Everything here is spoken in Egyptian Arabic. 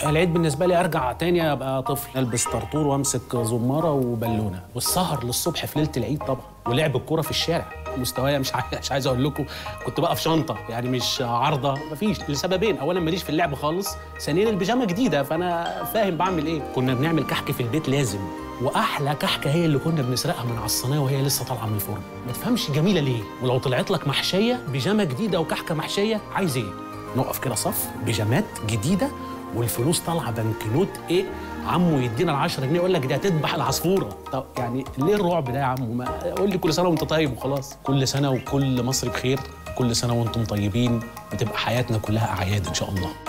العيد بالنسبه لي ارجع تاني ابقى طفل البس طرطور وامسك زماره وبالونه والسهر للصبح في ليله العيد طبعا ولعب الكوره في الشارع مستوايا مش عايز مش عايز اقول لكم كنت بقى في شنطه يعني مش عارضه مفيش لسببين اولا ماليش في اللعب خالص ثانيا البيجامه جديده فانا فاهم بعمل ايه كنا بنعمل كحك في البيت لازم واحلى كحكه هي اللي كنا بنسرقها من على الصينيه وهي لسه طالعه من الفرن ما تفهمش جميله ليه ولو طلعت لك محشيه بيجامه جديده وكحكه محشيه عايز ايه نقف كده صف بيجامات جديده والفلوس طالعه بنكنوت ايه عمو يدينا ال 10 جنيه يقول لك دي هتذبح العصفوره طب يعني ليه الرعب ده يا عمو ما قول لي كل سنه وانت طيب وخلاص كل سنه وكل مصر بخير كل سنه وانتم طيبين وتبقى حياتنا كلها اعياد ان شاء الله